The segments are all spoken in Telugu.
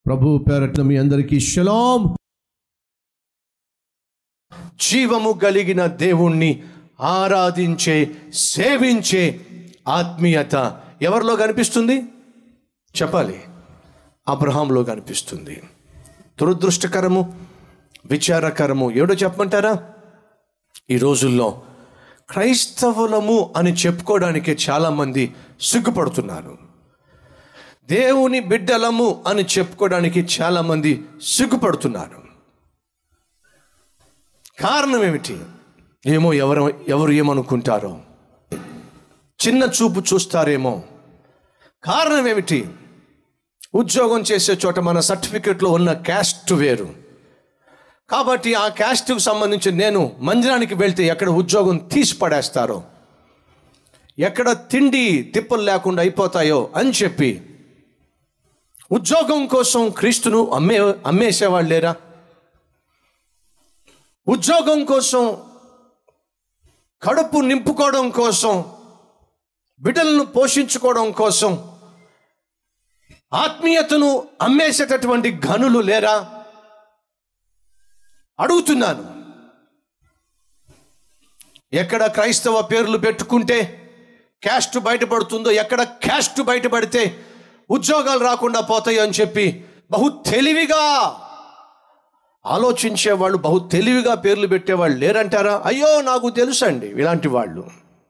ప్రభు పేరట్ల మీ అందరికీ షలాం జీవము కలిగిన దేవుణ్ణి ఆరాధించే సేవించే ఆత్మీయత ఎవరిలో కనిపిస్తుంది చెప్పాలి అబ్రహాంలో కనిపిస్తుంది దురదృష్టకరము విచారకరము ఏడో చెప్పమంటారా ఈ రోజుల్లో క్రైస్తవులము అని చెప్పుకోవడానికి చాలామంది సిగ్గుపడుతున్నారు దేవుని బిడ్డలము అని చెప్పుకోవడానికి చాలామంది సిగ్గుపడుతున్నారు కారణం ఏమిటి ఏమో ఎవరు ఎవరు ఏమనుకుంటారో చిన్న చూపు చూస్తారేమో కారణం ఏమిటి ఉద్యోగం చేసే చోట మన సర్టిఫికెట్లో ఉన్న క్యాస్ట్ వేరు కాబట్టి ఆ క్యాస్ట్కు సంబంధించి నేను మందిరానికి వెళ్తే ఎక్కడ ఉద్యోగం తీసి పడేస్తారో ఎక్కడ తిండి తిప్పలు లేకుండా అయిపోతాయో అని చెప్పి ఉద్యోగం కోసం క్రీస్తును అమ్మే అమ్మేసేవాళ్ళు లేరా ఉద్యోగం కోసం కడుపు నింపుకోవడం కోసం బిడ్డలను పోషించుకోవడం కోసం ఆత్మీయతను అమ్మేసేటటువంటి గనులు లేరా అడుగుతున్నాను ఎక్కడ క్రైస్తవ పేర్లు పెట్టుకుంటే క్యాస్ట్ బయటపడుతుందో ఎక్కడ క్యాస్ట్ బయటపడితే ఉద్యోగాలు రాకుండా పోతాయి అని చెప్పి బహు తెలివిగా ఆలోచించే వాళ్ళు బహు తెలివిగా పేర్లు పెట్టేవాళ్ళు లేరంటారా అయ్యో నాకు తెలుసండి ఇలాంటి వాళ్ళు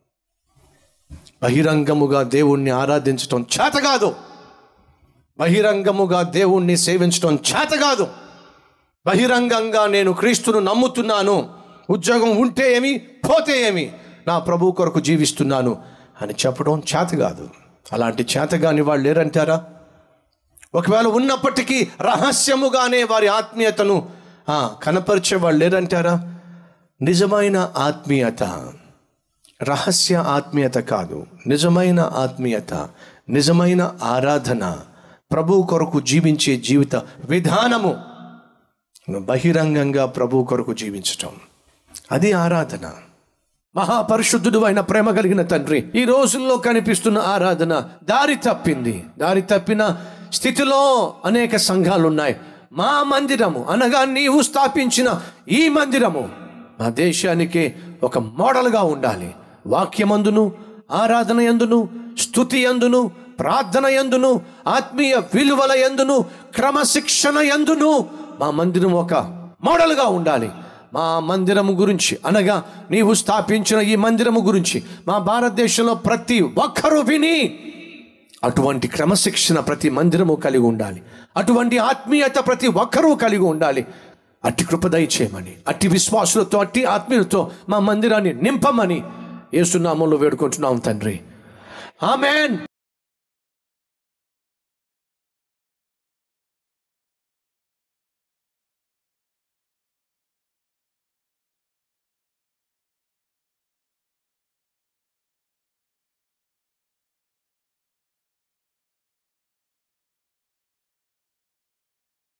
బహిరంగముగా దేవుణ్ణి ఆరాధించటం చేత కాదు బహిరంగముగా దేవుణ్ణి సేవించడం చేత కాదు బహిరంగంగా నేను క్రీస్తును నమ్ముతున్నాను ఉద్యోగం ఉంటే ఏమి పోతే ఏమి నా ప్రభు కొరకు జీవిస్తున్నాను అని చెప్పడం చేత కాదు అలాంటి చేతగాని వాళ్ళు లేరంటారా ఒకవేళ ఉన్నప్పటికీ రహస్యముగానే వారి ఆత్మీయతను ఆ, కనపరిచే వాళ్ళు లేరంటారా నిజమైన ఆత్మీయత రహస్య ఆత్మీయత కాదు నిజమైన ఆత్మీయత నిజమైన ఆరాధన ప్రభు కొరకు జీవించే జీవిత విధానము బహిరంగంగా ప్రభు కొరకు జీవించటం అది ఆరాధన మహాపరిశుద్ధుడు అయిన ప్రేమ కలిగిన తండ్రి ఈ రోజుల్లో కనిపిస్తున్న ఆరాధన దారి తప్పింది దారి తప్పిన స్థితిలో అనేక సంఘాలు ఉన్నాయి మా మందిరము అనగా నీవు స్థాపించిన ఈ మందిరము మా దేశానికి ఒక మోడల్గా ఉండాలి వాక్యమందును ఆరాధన ఎందును స్థుతి ఎందును ప్రార్థన ఎందును ఆత్మీయ విలువల ఎందును క్రమశిక్షణ ఎందును మా మందిరం ఒక మోడల్గా ఉండాలి మా మందిరము గురించి అనగా నీవు స్థాపించిన ఈ మందిరము గురించి మా భారతదేశంలో ప్రతి ఒక్కరూ విని అటువంటి క్రమశిక్షణ ప్రతి మందిరము కలిగి ఉండాలి అటువంటి ఆత్మీయత ప్రతి ఒక్కరూ కలిగి ఉండాలి అట్టి కృప దయచేయమని అట్టి విశ్వాసులతో అట్టి ఆత్మీయులతో మా మందిరాన్ని నింపమని ఏసునామంలో వేడుకుంటున్నాం తండ్రి ఆమెన్